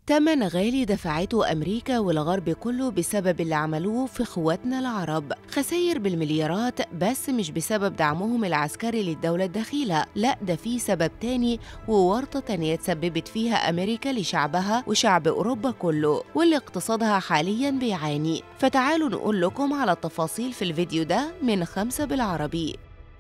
تمن غالي دفعته أمريكا والغرب كله بسبب اللي عملوه في إخواتنا العرب خسائر بالمليارات بس مش بسبب دعمهم العسكري للدولة الدخيلة لا ده في سبب تاني وورطة تانية تسببت فيها أمريكا لشعبها وشعب أوروبا كله واللي اقتصادها حاليا بيعاني فتعالوا نقول لكم على التفاصيل في الفيديو ده من خمسة بالعربي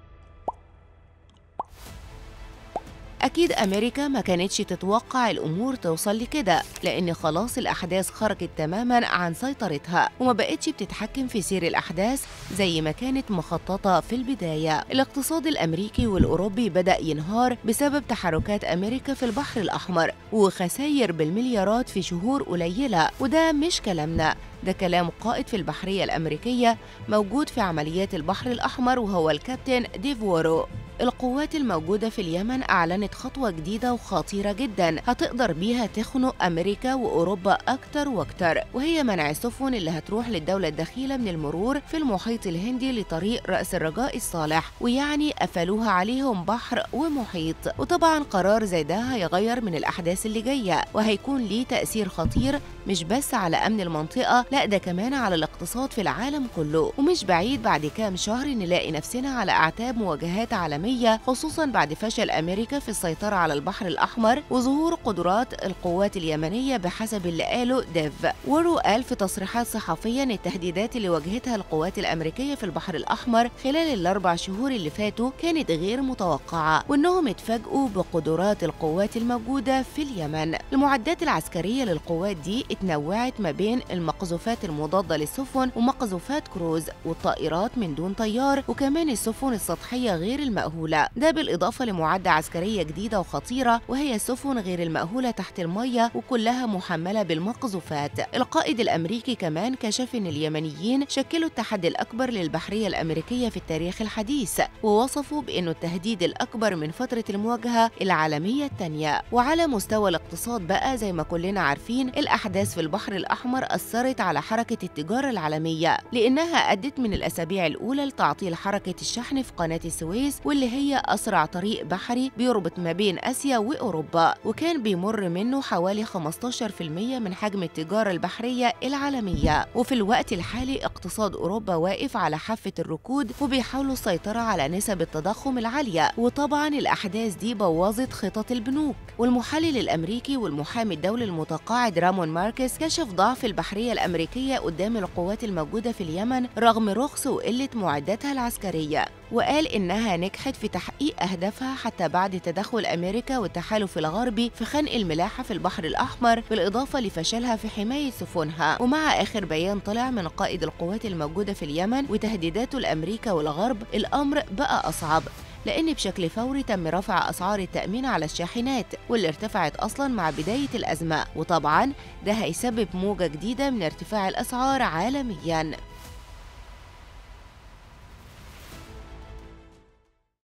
أكيد أمريكا ما كانتش تتوقع الأمور توصل لكده لأن خلاص الأحداث خرجت تماما عن سيطرتها وما بقتش بتتحكم في سير الأحداث زي ما كانت مخططة في البداية الاقتصاد الأمريكي والأوروبي بدأ ينهار بسبب تحركات أمريكا في البحر الأحمر وخسائر بالمليارات في شهور قليلة وده مش كلامنا ده كلام قائد في البحرية الأمريكية موجود في عمليات البحر الأحمر وهو الكابتن ديفورو القوات الموجودة في اليمن أعلنت خطوة جديدة وخطيرة جدا هتقدر بيها تخنق أمريكا وأوروبا أكتر وأكتر وهي منع السفن اللي هتروح للدولة الدخيلة من المرور في المحيط الهندي لطريق رأس الرجاء الصالح ويعني قفلوها عليهم بحر ومحيط وطبعا قرار زي ده هيغير من الأحداث اللي جاية وهيكون ليه تأثير خطير مش بس على أمن المنطقة لا ده كمان على الاقتصاد في العالم كله ومش بعيد بعد كام شهر نلاقي نفسنا على أعتاب مواجهات عالمية خصوصا بعد فشل أمريكا في السيطرة على البحر الأحمر وظهور قدرات القوات اليمنية بحسب اللي قاله ديف ورو قال في تصريحات صحفية إن التهديدات اللي واجهتها القوات الأمريكية في البحر الأحمر خلال الأربع شهور اللي فاتوا كانت غير متوقعة وإنهم اتفاجئوا بقدرات القوات الموجودة في اليمن المعدات العسكرية للقوات دي اتنوعت ما بين المقذوفات المضادة للسفن ومقذوفات كروز والطائرات من دون طيار وكمان السفن السطحية غير المأهولة ده بالإضافة لمعدة عسكرية جديدة وخطيرة وهي السفن غير المأهولة تحت المية وكلها محملة بالمقذوفات القائد الأمريكي كمان كشف إن اليمنيين شكلوا التحدي الأكبر للبحرية الأمريكية في التاريخ الحديث ووصفوا بأنه التهديد الأكبر من فترة المواجهة العالمية الثانية وعلى مستوى الاقتصاد بقى زي ما كلنا عارفين الأحداث في البحر الأحمر أثرت على حركة التجارة العالمية لأنها أدت من الأسابيع الأولى لتعطيل حركة الشحن في قناة السويس واللي هي أسرع طريق بحري بيربط ما بين آسيا وأوروبا وكان بيمر منه حوالي 15% من حجم التجارة البحرية العالمية وفي الوقت الحالي اقتصاد أوروبا واقف على حافة الركود وبيحاولوا السيطرة على نسب التضخم العالية وطبعا الأحداث دي بوظت خطط البنوك والمحلل الأمريكي والمحامي الدولي المتقاعد رامون ماركس كشف ضعف البحرية الأمريكية قدام القوات الموجودة في اليمن رغم رخص وقلة معداتها العسكرية وقال إنها نجحت في تحقيق أهدافها حتى بعد تدخل أمريكا والتحالف الغربي في خنق الملاحة في البحر الأحمر بالإضافة لفشلها في حماية سفنها ومع آخر بيان طلع من قائد القوات الموجودة في اليمن وتهديداته لأمريكا والغرب الأمر بقى أصعب لأن بشكل فوري تم رفع أسعار التأمين على الشاحنات واللي ارتفعت أصلا مع بداية الأزمة وطبعا ده هيسبب موجة جديدة من ارتفاع الأسعار عالميا